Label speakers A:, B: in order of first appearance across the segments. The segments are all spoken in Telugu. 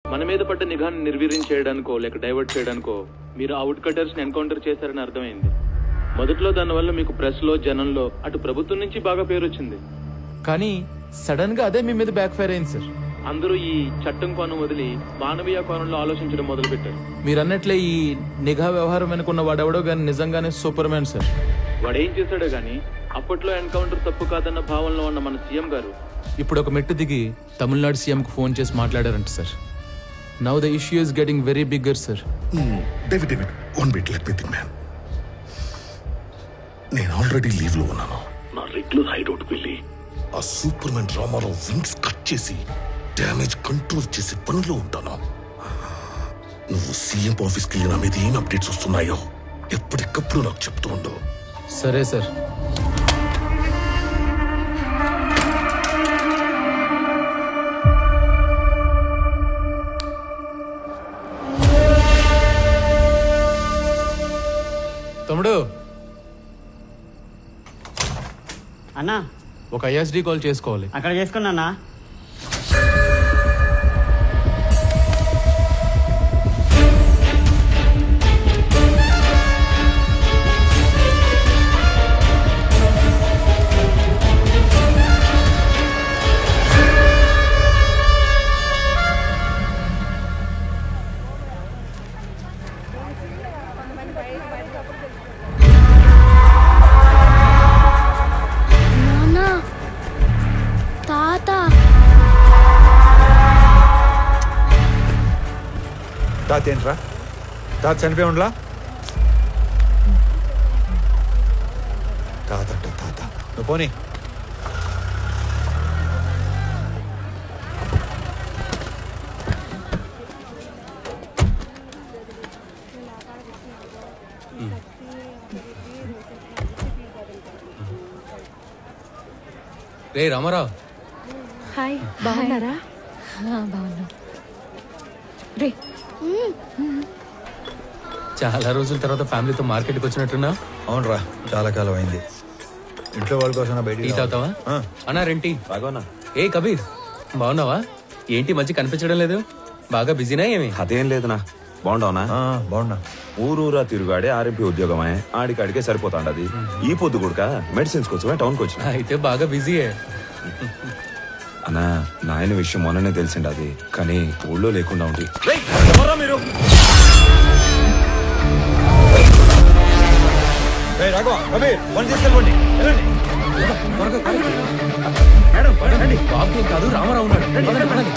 A: మన మీద పడ్డ నిఘాను నిర్వీర్యం చేయడానికో లేక డైవర్ట్ చేయడానికో మీరు అవుట్ కటర్స్ ని ఎన్కౌంటర్ చేశారని అర్థమైంది మొదట్లో దానివల్ల మీకు ప్రెస్ లో జనంలో అటు ప్రభుత్వం నుంచి బాగా పేరు వచ్చింది
B: కానీ సడన్ గా అదే మీ మీద బ్యాక్ ఫైర్ అయింది సార్
A: అందరూ ఈ చట్టం కోణం వదిలి మానవీయ కోణంలో ఆలోచించడం మొదలు పెట్టారు
B: మీరు అన్నట్లే ఈ నిఘా వ్యవహారం వెనుకున్న వాడెవడో కానీ నిజంగానే సూపర్ మ్యాన్ సార్
A: వాడు ఏం చేశాడో గానీ అప్పట్లో ఎన్కౌంటర్ తప్పు కాదన్న భావనలో ఉన్న మన సీఎం గారు
B: ఇప్పుడు ఒక మెట్టు దిగి తమిళనాడు సీఎంకు ఫోన్ చేసి మాట్లాడారంట sir now the issue is getting very bigger sir
C: David David one bit let me think man నేను ఆల్రెడీ లీవ్ లో ఉన్నాను నా రెగ్యులర్ హైడౌట్ వెళ్ళి ఆ superman Ramarao wings cut చేసి డ్యామేజ్ కంట్రోల్ చేసే పనిలో ఉంటాను నువ్వు సీఎం ఆఫీస్కి వెళ్ళి నా మీద ఏం అప్డేట్స్ వస్తున్నాయో ఎప్పటికప్పుడు నాకు చెప్తూ ఉండు
B: సరే సార్ తమ్ముడు
D: అన్నా
B: ఒక ఐఎస్డి కాల్ చేసుకోవాలి
D: అక్కడ చేసుకున్నా
E: నాన్న తాత
F: తాత ఏంట్రా తాత చనిపోయి ఉండలా తాత అంట తాత నువ్వు పోనీ
B: రే రామారావు
G: హాయ్ బాగున్నారా బాగున్నా రే
B: చాలా రోజుల తర్వాత ఫ్యామిలీతో మార్కెట్కి వచ్చినట్టున్నా
F: అవునరా చాలా కాలం అయింది ఇంట్లో వాళ్ళ కోసం నా
B: టీ
F: బయటికి
B: తాగుతావా
F: ఆ.
B: అన్నా రెంటి
H: బాగోనా
B: ఏ కబీర్ బాగున్నావా ఏంటి మంచి కనిపించడం లేదు బాగా బిజీనా ఏమి
H: అదేం లేదునా బాగుండవునా
F: ఆ, బాగున్నా
H: ఊరూరా తిరుగాడే ఆర్ఎంపీ ఉద్యోగమే ఆడికాడికే సరిపోతాండది ఈ పొద్దు కూడక మెడిసిన్స్ కోసమే టౌన్ కి వచ్చిన
B: అయితే బాగా బిజీయే
H: అన్నా నాయన విషయం మొన్ననే తెలిసిండు అది కానీ ఊళ్ళో లేకుండా ఉండి
F: ఏయ్, రాఘవ కబీర్ వన్ తీసుకెళ్ళండి వెళ్ళండి
B: మేడం పడండి బాబు ఏం కాదు రామారావు ఉన్నాడు పదండి, పదండి.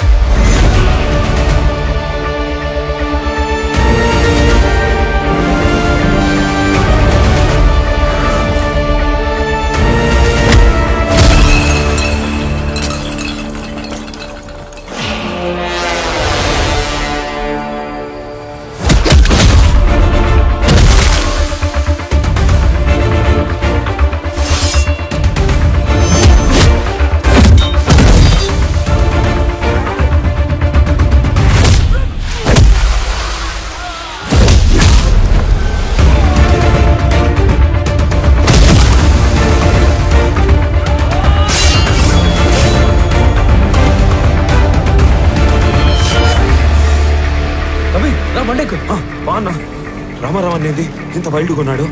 B: కబీర్ రా బండెక్కు
H: బాగున్నా రామారావు అనేది ఇంత వైల్డ్ కొన్నాడు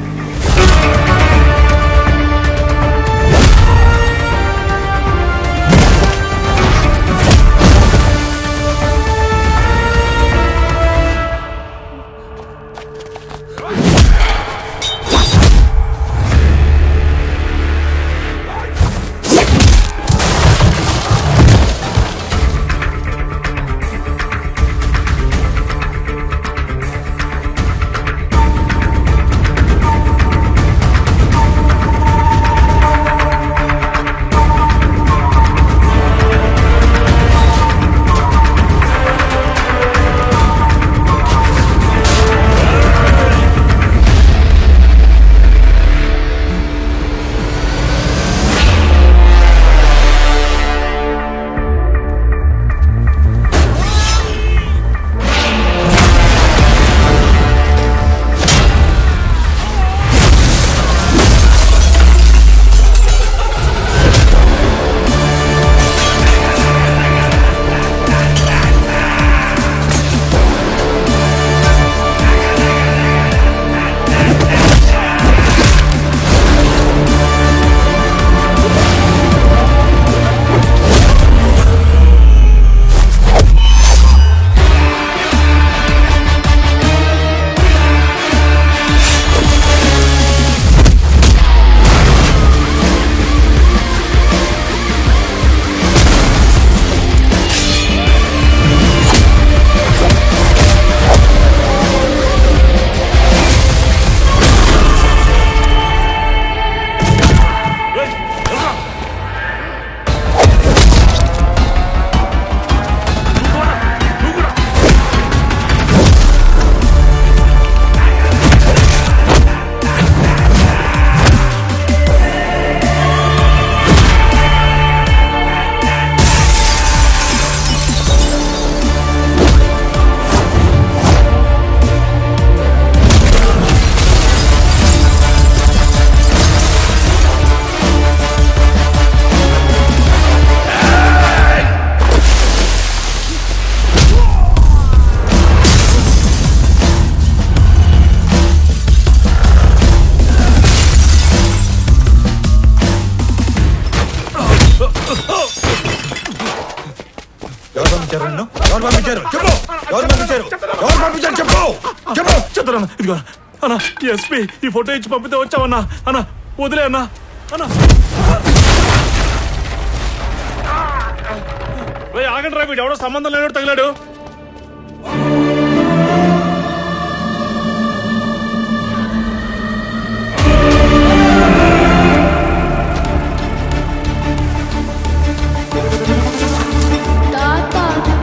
E: ఆ
F: చెప్పు ఎవరు పంపించారు ఎవరు పంపించారు చెప్పు చెప్పు
I: చెప్తాను ఇదిగో అన్న ఎస్పీ ఈ ఫోటో ఇచ్చి పంపితే వచ్చావన్నా అన్న వదిలే అన్న అన్న రేయ్, ఆగండి రా వీడు ఎవడో సంబంధం లేనోడు తగిలాడు
E: తాత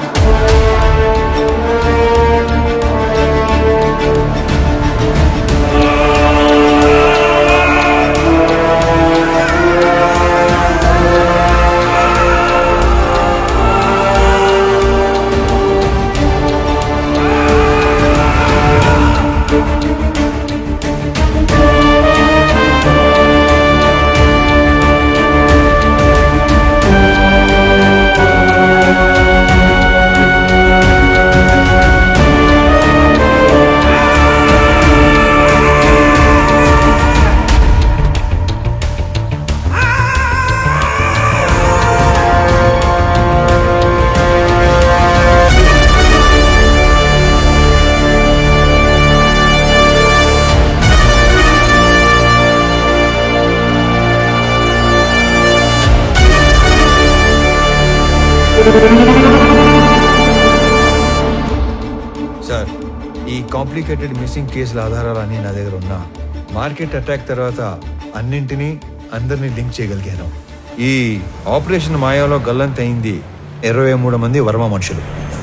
F: సార్ ఈ కాంప్లికేటెడ్ మిస్సింగ్ కేసుల ఆధారాలన్నీ నా దగ్గర ఉన్నా మార్కెట్ అటాక్ తర్వాత అన్నింటినీ అందరినీ లింక్ చేయగలిగాను ఈ ఆపరేషన్ మాయాలో గల్లంత అయింది ఇరవై మూడు మంది వర్మ మనుషులు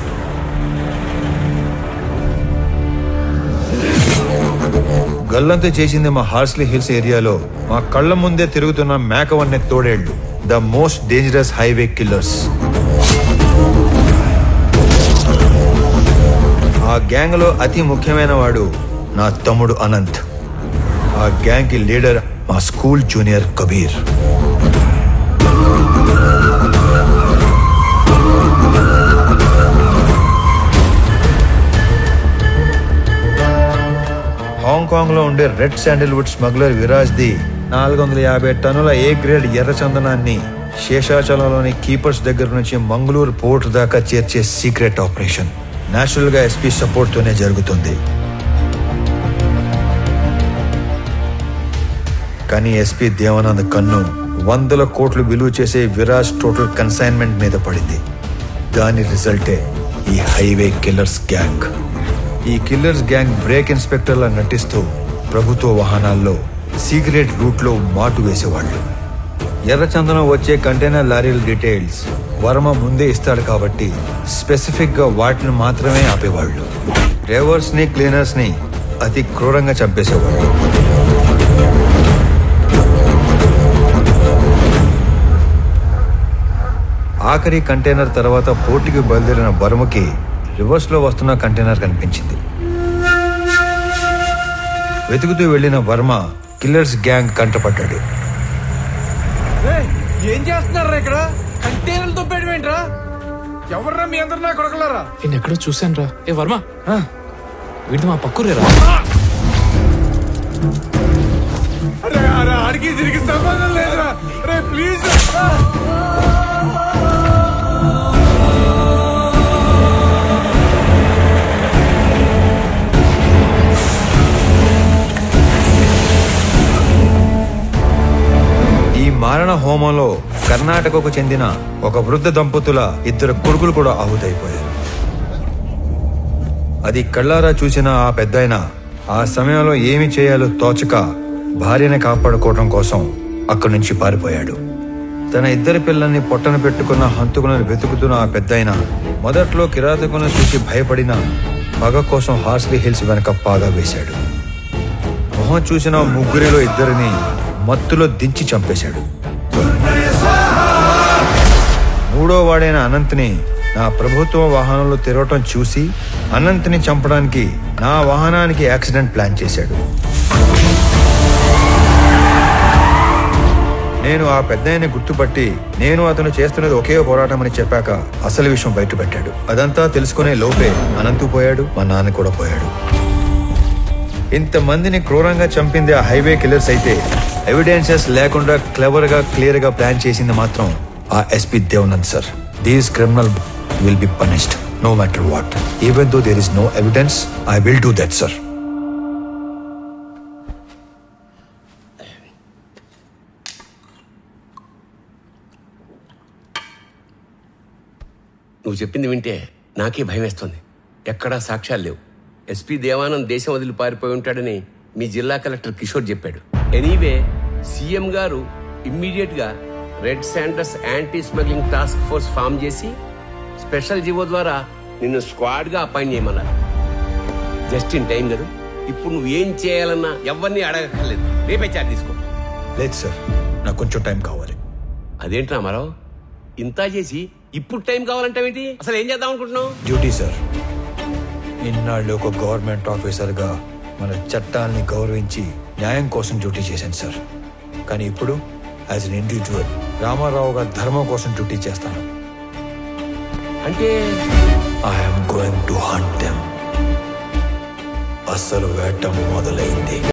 F: గల్లంత చేసింది మా హార్స్లీ హిల్స్ ఏరియాలో మా కళ్ళ ముందే తిరుగుతున్న మేకవన్నె తోడేళ్లు the most dangerous highway killers ఆ గ్యాంగ్ లో అతి ముఖ్యమైన వాడు నా తమ్ముడు అనంత్ ఆ గ్యాంగ్ కి లీడర్ మా స్కూల్ జూనియర్ కబీర్ హాంకాంగ్ లో ఉండే రెడ్ శాండిల్వుడ్ స్మగ్లర్ విరాజ్ ది నాలుగు వందల యాభై టన్నుల ఏ గ్రేడ్ ఎర్ర చందనాన్ని శేషాచలంలోని కీపర్స్ దగ్గర నుంచి మంగళూరు పోర్ట్ దాకా చేర్చే సీక్రెట్ ఆపరేషన్ నేచురల్ గా ఎస్పీ సపోర్ట్ తోనే జరుగుతుంది కానీ ఎస్పీ దేవానంద్ కన్ను వందల కోట్లు విలువ చేసే విరాజ్ టోటల్ కన్సైన్మెంట్ మీద పడింది దాని రిజల్టే ఈ హైవే కిల్లర్స్ గ్యాంగ్ ఈ కిల్లర్స్ గ్యాంగ్ బ్రేక్ ఇన్స్పెక్టర్లా నటిస్తూ ప్రభుత్వ వాహనాల్లో సీక్రెట్ రూట్లో మాటు వేసేవాళ్ళు ఎర్రచందనం వచ్చే కంటైనర్ లారీల డీటెయిల్స్ వర్మ ముందే ఇస్తాడు కాబట్టి స్పెసిఫిక్ గా వాటిని మాత్రమే ఆపేవాళ్ళు డ్రైవర్స్ ని క్లీనర్స్ ని అతి క్రూరంగా చంపేసేవాళ్ళు ఆఖరి కంటైనర్ తర్వాత పోర్టుకి బయలుదేరిన వర్మకి రివర్స్ లో వస్తున్న కంటైనర్ కనిపించింది వెతుకుతూ వెళ్లిన వర్మ కిల్లర్స్ గ్యాంగ్ కంటపడ్డాడు
I: ఏం చేస్తున్నారా ఇక్కడ కంటైనర్లతో పెట్టమేంట్రా ఎవర్రా మీ అందరు నా కొడకలారా
B: నేను ఎక్కడో చూశాను రా ఏ వర్మ వీడిది మా పక్కూరేరా
I: అరే అరే ఆడికి తిరిగి సంబంధం లేదురా రే ప్లీజ్
F: ఈ మారణ హోమంలో కర్ణాటకకు చెందిన ఒక వృద్ధ దంపతుల ఇద్దరు కొడుకులు కూడా ఆహుతైపోయారు అది కళ్ళారా చూసిన ఆ పెద్దాయన ఆ సమయంలో ఏమి చేయాలో తోచక భార్యని కాపాడుకోవడం కోసం అక్కడి నుంచి పారిపోయాడు తన ఇద్దరి పిల్లల్ని పొట్టన పెట్టుకున్న హంతకులను వెతుకుతున్న ఆ పెద్దాయన మొదట్లో కిరాతకులను చూసి భయపడిన పగ కోసం హార్స్లీ హిల్స్ వెనక పాగా వేశాడు మొహం చూసిన ముగ్గురిలో ఇద్దరిని మత్తులో దించి చంపేశాడు మూడో వాడైన అనంత్ని నా ప్రభుత్వ వాహనంలో తిరగటం చూసి అనంత్ని చంపడానికి నా వాహనానికి యాక్సిడెంట్ ప్లాన్ చేశాడు నేను ఆ పెద్దయ్యని గుర్తుపట్టి నేను అతను చేస్తున్నది ఒకే పోరాటం అని చెప్పాక అసలు విషయం బయటపెట్టాడు అదంతా తెలుసుకునే లోపే అనంతు పోయాడు మా నాన్న కూడా పోయాడు ఇంతమందిని క్రూరంగా చంపింది ఆ హైవే కిల్లర్స్ అయితే ఎవిడెన్సెస్ లేకుండా క్లవర్ గా క్లియర్ గా ప్లాన్ చేసింది మాత్రం ఆ SP Devanand sir these criminal will be punished no matter what even though there is no evidence I will do that sir
J: నువ్వు చెప్పింది వింటే నాకే భయం వేస్తుంది ఎక్కడా సాక్ష్యాలు లేవు ఎస్పీ దేవానంద్ దేశం వదిలి పారిపోయి ఉంటాడని మీ జిల్లా కలెక్టర్ కిషోర్ చెప్పాడు ఎనీవే సీఎం గారు ఇమ్మీడియట్ గా red sanders anti smuggling task force form చేసి స్పెషల్ జీవో ద్వారా నిన్ను స్క్వాడ్ గా అపాయింట్ చేయమన్నారు జస్ట్ ఇన్ టైం కదా ఇప్పుడు నువ్వు ఏం చేయాలన్నా ఎవరిని అడగక్కర్లేదు రేపే చార్జ్ తీసుకో
F: లేదు సార్ నాకు కొంచెం టైం కావాలి
J: అదేంటి రామారావు ఇంత చేసి ఇప్పుడు టైం కావాలంటావేంటి అసలు ఏం చేద్దాం అనుకుంటున్నావు
F: డ్యూటీ సార్ ఇన్నాళ్ళు ఒక గవర్నమెంట్ ఆఫీసర్గా మన చట్టాల్ని గౌరవించి న్యాయం కోసం డ్యూటీ చేశాను సార్ కానీ ఇప్పుడు యాజ్ అన్ ఇండివిజువల్ రామారావు గారి ధర్మం కోసం డ్యూటీ చేస్తాను
J: అంటే
F: I'm going to hunt them అసలు వేట మొదలైంది